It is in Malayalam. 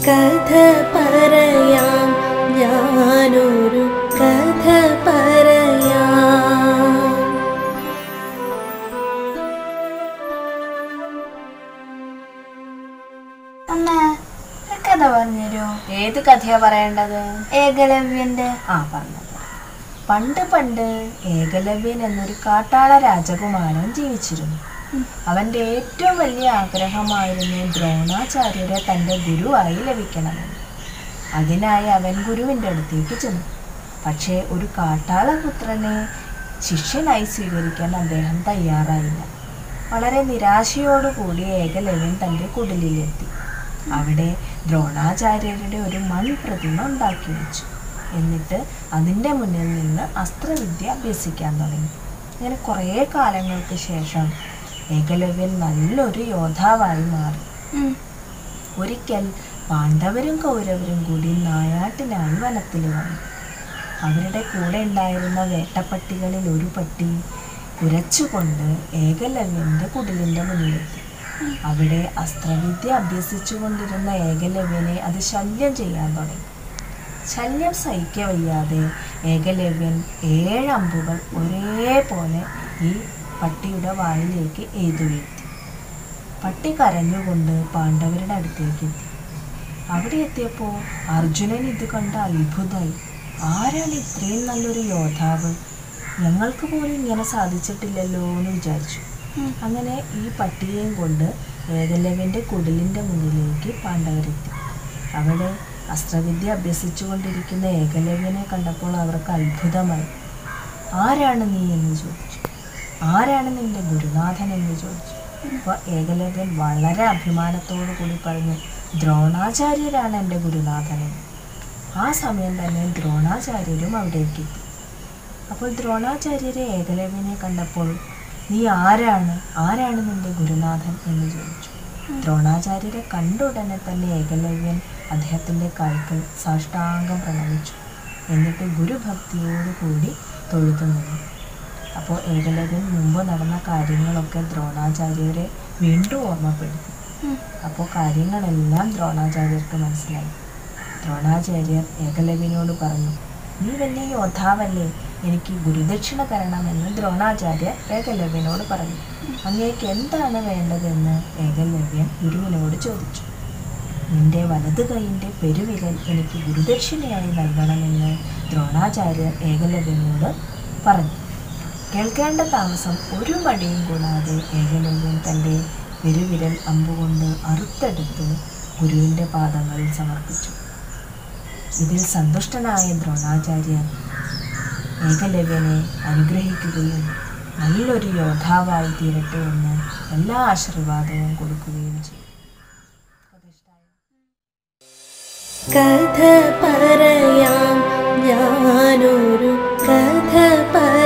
കഥ പറയാം ഞാനൊരു കഥ പറയാം അമ്മ ഒരു കഥ പറഞ്ഞുതരോ ഏത് കഥയാ പറയേണ്ടത് ഏകലവ്യന്റെ ആ പറഞ്ഞത് പണ്ട് പണ്ട് ഏകലവ്യൻ എന്നൊരു കാട്ടാള രാജകുമാരൻ ജീവിച്ചിരുന്നു അവന്റെ ഏറ്റവും വലിയ ആഗ്രഹമായിരുന്നു ദ്രോണാചാര്യരെ തന്റെ ഗുരുവായി ലഭിക്കണമെന്ന് അതിനായി അവൻ ഗുരുവിൻ്റെ അടുത്തേക്ക് ചെന്നു പക്ഷേ ഒരു കാട്ടാളപുത്രനെ ശിഷ്യനായി സ്വീകരിക്കാൻ അദ്ദേഹം തയ്യാറായില്ല വളരെ നിരാശയോടുകൂടി ഏകലവ്യൻ തൻ്റെ കുടിലിലെത്തി അവിടെ ദ്രോണാചാര്യരുടെ ഒരു മൺപ്രതിമ ഉണ്ടാക്കി വെച്ചു എന്നിട്ട് അതിൻ്റെ മുന്നിൽ നിന്ന് അസ്ത്രവിദ്യ അഭ്യസിക്കാൻ തുടങ്ങി അങ്ങനെ കുറേ കാലങ്ങൾക്ക് ശേഷം ഏകലവ്യൻ നല്ലൊരു യോദ്ധാവായി മാറി ഒരിക്കൽ പാണ്ഡവരും കൗരവരും കൂടി നായാട്ടിനായി വനത്തിൽ വന്നു അവരുടെ കൂടെ ഉണ്ടായിരുന്ന വേട്ടപ്പട്ടികളിൽ ഒരു പട്ടി കുരച്ചുകൊണ്ട് ഏകലവ്യന്റെ കുടിലിന്റെ മുന്നിലെത്തി അവിടെ അസ്ത്രവിദ്യ അഭ്യസിച്ചുകൊണ്ടിരുന്ന ഏകലവ്യനെ അത് ശല്യം ചെയ്യാൻ തുടങ്ങി ശല്യം സഹിക്കവയ്യാതെ ഏകലവ്യൻ ഏഴ് അമ്പുകൾ ഒരേപോലെ ഈ പട്ടിയുടെ വായിലേക്ക് എയ്തു വീഴ്ത്തി പട്ടി കരഞ്ഞുകൊണ്ട് പാണ്ഡവരുടെ അടുത്തേക്ക് എത്തി അവിടെ എത്തിയപ്പോൾ അർജുനൻ ഇത് കണ്ട് അത്ഭുതമായി ആരാണ് ഇത്രയും നല്ലൊരു യോദ്ധാവ് ഞങ്ങൾക്ക് പോലും ഇങ്ങനെ സാധിച്ചിട്ടില്ലല്ലോ എന്ന് വിചാരിച്ചു അങ്ങനെ ഈ പട്ടിയെയും കൊണ്ട് ഏകലവ്യൻ്റെ കുടിലിൻ്റെ മുന്നിലേക്ക് പാണ്ഡവരെത്തി അവിടെ അസ്ത്രവിദ്യ അഭ്യസിച്ചുകൊണ്ടിരിക്കുന്ന ഏകലവ്യനെ കണ്ടപ്പോൾ അവർക്ക് അത്ഭുതമായി ആരാണ് നീ എന്ന് ചോദിച്ചു ആരാണ് നിന്റെ ഗുരുനാഥൻ എന്ന് ചോദിച്ചു അപ്പോൾ ഏകലവ്യൻ വളരെ അഭിമാനത്തോടു കൂടി പറഞ്ഞു ദ്രോണാചാര്യരാണ് എൻ്റെ ഗുരുനാഥൻ എന്ന് ആ സമയം തന്നെ ദ്രോണാചാര്യരും അവിടേക്ക് എത്തി അപ്പോൾ ദ്രോണാചാര്യരെ ഏകലവ്യനെ കണ്ടപ്പോൾ നീ ആരാണ് ആരാണ് നിന്റെ ഗുരുനാഥൻ എന്ന് ചോദിച്ചു ദ്രോണാചാര്യരെ കണ്ട ഉടനെ തന്നെ ഏകലവ്യൻ അദ്ദേഹത്തിൻ്റെ കാൽക്കൽ സാഷ്ടാംഗം പ്രണമിച്ചു എന്നിട്ട് ഗുരുഭക്തിയോടുകൂടി തൊഴുതു നിന്നു അപ്പോൾ ഏകലവ്യൻ മുമ്പ് നടന്ന കാര്യങ്ങളൊക്കെ ദ്രോണാചാര്യരെ വീണ്ടും ഓർമ്മപ്പെടുത്തി അപ്പോൾ കാര്യങ്ങളെല്ലാം ദ്രോണാചാര്യർക്ക് മനസ്സിലായി ദ്രോണാചാര്യർ ഏകലവ്യനോട് പറഞ്ഞു നീ വലിയ യോദ്ധാവല്ലേ എനിക്ക് ഗുരുദക്ഷിണ തരണമെന്ന് ദ്രോണാചാര്യർ ഏകലവ്യനോട് പറഞ്ഞു അങ്ങേക്ക് എന്താണ് വേണ്ടതെന്ന് ഏകലവ്യൻ ഗുരുവിനോട് ചോദിച്ചു നിന്റെ വലത് കൈയിൻ്റെ പെരുവിരൽ എനിക്ക് ഗുരുദക്ഷിണയായി നൽകണമെന്ന് ദ്രോണാചാര്യർ ഏകലവ്യനോട് പറഞ്ഞു കേൾക്കേണ്ട താമസം ഒരു മടിയും കൂടാതെ ഏകലവ്യൻ തൻ്റെ പെരുവിരൽ അമ്പുകൊണ്ട് അറുത്തെടുത്ത് ഗുരുവിൻ്റെ പാദങ്ങളിൽ സമർപ്പിച്ചു ഇതിൽ സന്തുഷ്ടനായ ദ്രോണാചാര്യർ ഏകലവ്യനെ അനുഗ്രഹിക്കുകയും നല്ലൊരു യോദ്ധാവായി തീരട്ടെ എന്ന് എല്ലാ ആശീർവാദവും കൊടുക്കുകയും ചെയ്തു കഥ ഇഷ്ടായോ? കഥ പറയാം ഞാനൊരു കഥ പറയാം